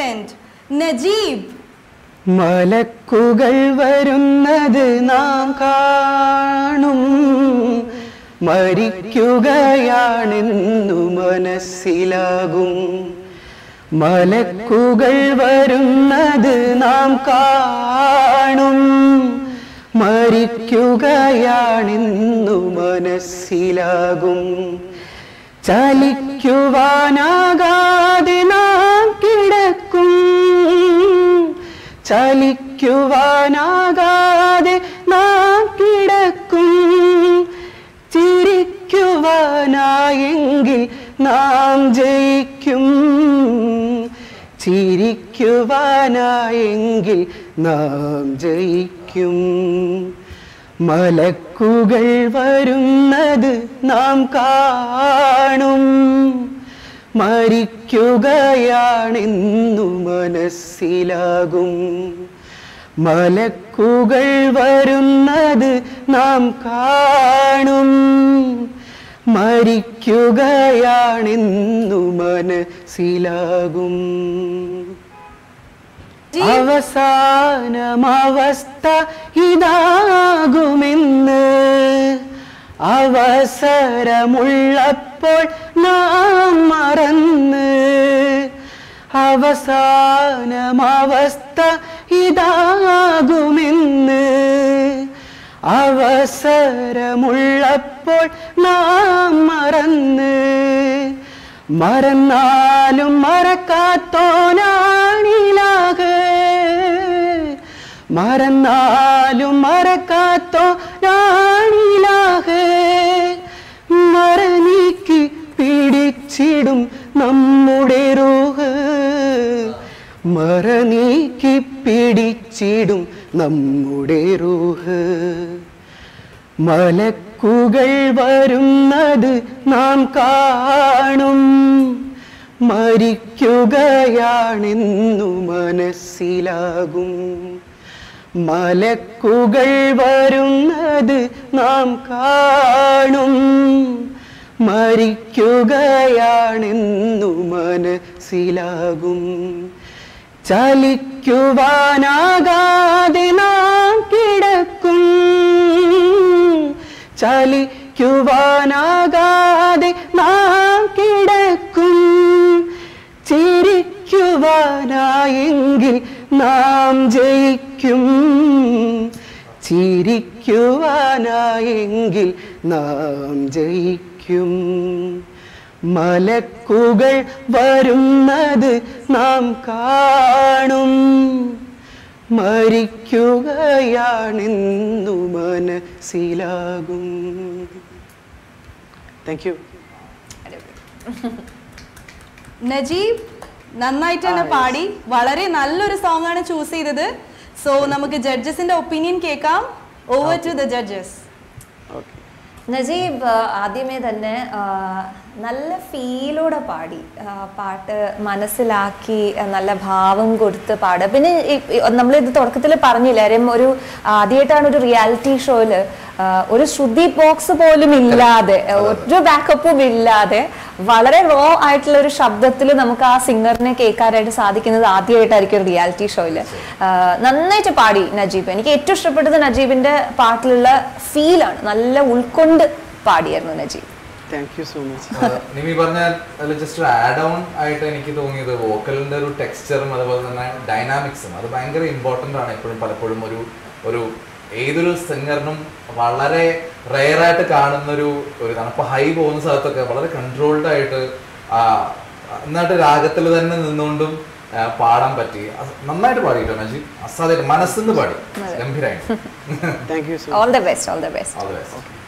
contestant, Najib. മലക്കുകൾ വരുന്നത് നാം കാണും മരിക്കുകയാണെന്നു മനസ്സിലാകും മലക്കുകൾ വരുന്നത് നാം കാണും മരിക്കുകയാണെന്നു മനസ്സിലാകും ചലിക്കുവാനാകാതെ നാം കിടക്കും ചലിക്കുവാനാകാതെ നാം കിടക്കും ചിരിക്കുവാനായെങ്കിൽ നാം ജയിക്കും ചിരിക്കുവാനായെങ്കിൽ നാം ജയിക്കും മലക്കുകൾ വരുന്നത് നാം കാണും മരിക്കുകയാണെന്നു മനസ്സിലാകും മലക്കുകൾ വരുന്നത് നാം കാണും മരിക്കുകയാണെന്നു മനസ്സിലാകും അവസാനമവസ്ഥ ഇതാകുമെന്ന് അവസരമുള്ളപ്പോൾ നാം മറന്ന് അവസാനമവസ്ഥ ഇതാകുമെന്ന് അവസരമുള്ളപ്പോൾ നാം മറന്ന് മറന്നാലും മറക്കാത്തോനാണിലാകെ മറന്നാലും മറക്കാത്തോ നാണിലാകെ മറനീക്കി പിടിച്ചിടും നമ്മുടെ റൂഹ് മറനീക്കി പിടിച്ചിടും നമ്മുടെ റൂഹ് മലക്കുകൾ വരുന്നത് നാം കാണും മരിക്കുകയാണെന്നു മനസ്സിലാകും മലക്കുകൾ വരുന്നത് നാം കാണും മരിക്കുകയാണെന്നു മനസ്സിലാകും ചലിക്കുവാനാകാതെ നാം കിടക്കും ചലിക്കുവാനാകാതെ നാം കിടക്കും ചിരിക്കുവാനായെങ്കിൽ നാം ജയിക്കും ചിരിക്കുവാനായെങ്കിൽ നാം ജയിക്കും മലക്കുകൾ വരുന്നത് നാം കാണും മരിക്കുകയാണെന്നു മനസ്സിലാകും താങ്ക് യു നജീബ് നന്നായിട്ട് തന്നെ പാടി വളരെ നല്ലൊരു സോങ് ആണ് ചൂസ് ചെയ്തത് സോ നമുക്ക് ജഡ്ജസിന്റെ ഒപ്പീനിയൻ കേൾക്കാം over to the judges okay Najeeb ആ, ആദ്യമേ തന്നെ ആ, നല്ല ഫീലോടെ പാടി ആ, പാട്ട് മനസ്സിലാക്കി ആ, നല്ല ഭാവം കൊടുത്ത് പാടുക പിന്നെ ഈ- ഈ നമ്മളിത് തുടക്കത്തിൽ പറഞ്ഞില്ല കാര്യം ഒരു ആദ്യമായിട്ടാണ് ഒരു റിയാലിറ്റി ഷോയില് ഒരു ശ്രുതി ബോക്സ് പോലും ഇല്ലാതെ ഒരു ബാക്കപ്പും ഇല്ലാതെ വളരെ റോ ആയിട്ടുള്ള ഒരു ശബ്ദത്തിൽ നമുക്ക് ആ സിംഗറിനെ കേൾക്കാനായിട്ട് സാധിക്കുന്നത് ആദ്യമായിട്ടായിരിക്കും ഒരു റിയാലിറ്റി ഷോയിൽ നന്നായിട്ട് പാടി നജീബ് എനിക്ക് ഏറ്റവും ഇഷ്ടപ്പെട്ടത് നജീബിന്റെ പാട്ടിലുള്ള ഫീലാണ് നല്ല ഉൾക്കൊണ്ട് പാടിയായിരുന്നു Najeeb thank you so much Nimi പറഞ്ഞ അതിൽ ജസ്റ്റ് ഒരു ആഡ് ഓൺ ആയിട്ട് എനിക്ക് തോന്നിയത് വോക്കലിന്റെ ഒരു ടെക്സ്ചറും അതുപോലെ തന്നെ ഡൈനാമിക്സും അത് ഭയങ്കര ഇമ്പോർട്ടന്റ് ആണ് എപ്പോഴും പലപ്പോഴും ഒരു ഒരു ഏതൊരു സിംഗറിനും വളരെ റെയർ ആയിട്ട് കാണുന്ന ഒരു ഒരു ഇതാണ് അപ്പൊ ഹൈ പോകുന്ന സ്ഥലത്തൊക്കെ വളരെ കൺട്രോൾഡ് ആയിട്ട് ആ, നന്നായിട്ട് രാഗത്തിൽ തന്നെ നിന്നുകൊണ്ടും ആ, പാടാൻ പറ്റി അത് നന്നായിട്ട് പാടിയിട്ടോ നജീബ് അസാധ്യമായിട്ട് മനസ്സിന്ന് പാടി ഗംഭീരായിട്ട് thank you so all the best all the best All the best.